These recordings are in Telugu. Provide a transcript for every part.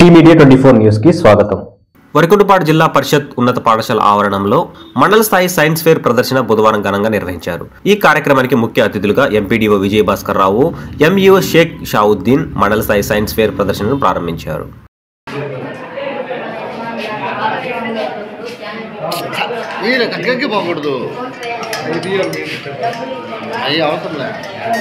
Tea media twenty four news కి స్వాగతం వరికుంటపాడు జిల్లా పరిషత్ ఉన్నత పాఠశాల ఆవరణంలో మండల స్థాయి సైన్స్ ఫేర్ ప్రదర్శన బుధవారం ఘనంగా నిర్వహించారు ఈ కార్యక్రమానికి ముఖ్య అతిథులుగా ఎంపీడీఓ విజయభాస్కర్ రావు ఎంఈఓ షేక్ షావుద్దీన్ మండల స్థాయి సైన్స్ ఫేర్ ప్రదర్శనను ప్రారంభించారు మీరు కక్కకి పోకూడదు అయ్యి అవసరం లేదు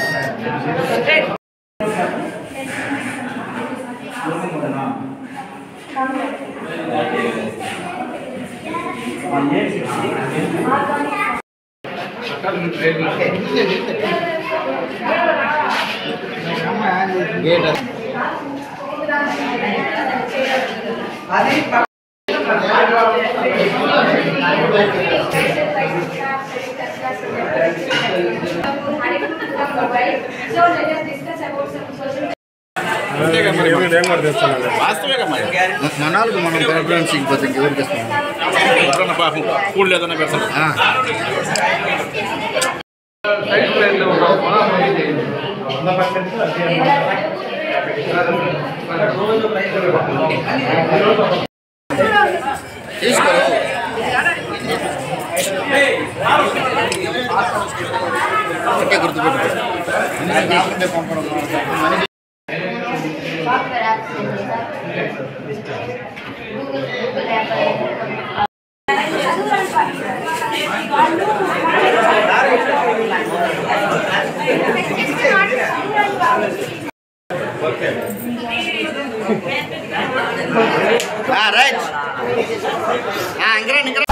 gate So let us discuss about some social మనాలకు మనం ప్రిఫరెన్స్ ఇంకోటి ఇంకెవరికి ఇస్తున్నాం స్కూల్ ఏదైనా పెడతాను ఆ. తీసుకో ఒకటే గుర్తుపెట్టుకో ఎందుకంటే కాకుండా పంపడం మనిషి software apps ఉంది sir Google Google app right ఇంకా